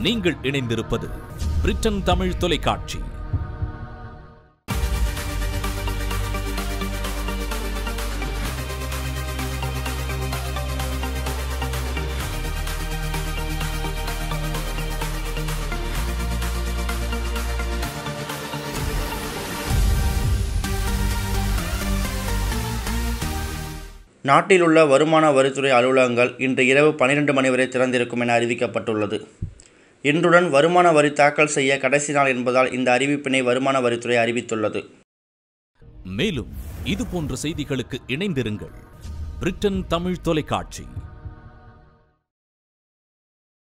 நீங்கள் இணைந்திருப்பது பிரிட்டன் தமிழ் தொலைக்காட்சி நாட்டில் உள்ள வருமான வரித்துறை அலுவலகங்கள் இன்று இரவு பன்னிரண்டு மணி வரை திறந்திருக்கும் என அறிவிக்கப்பட்டுள்ளது இன்றுடன் வருமான வரி தாக்கல் செய்ய கடைசி நாள் என்பதால் இந்த அறிவிப்பினை வருமான வரித்துறை அறிவித்துள்ளது மேலும் இது போன்ற செய்திகளுக்கு இணைந்திருங்கள் பிரிட்டன் தமிழ் தொலைக்காட்சி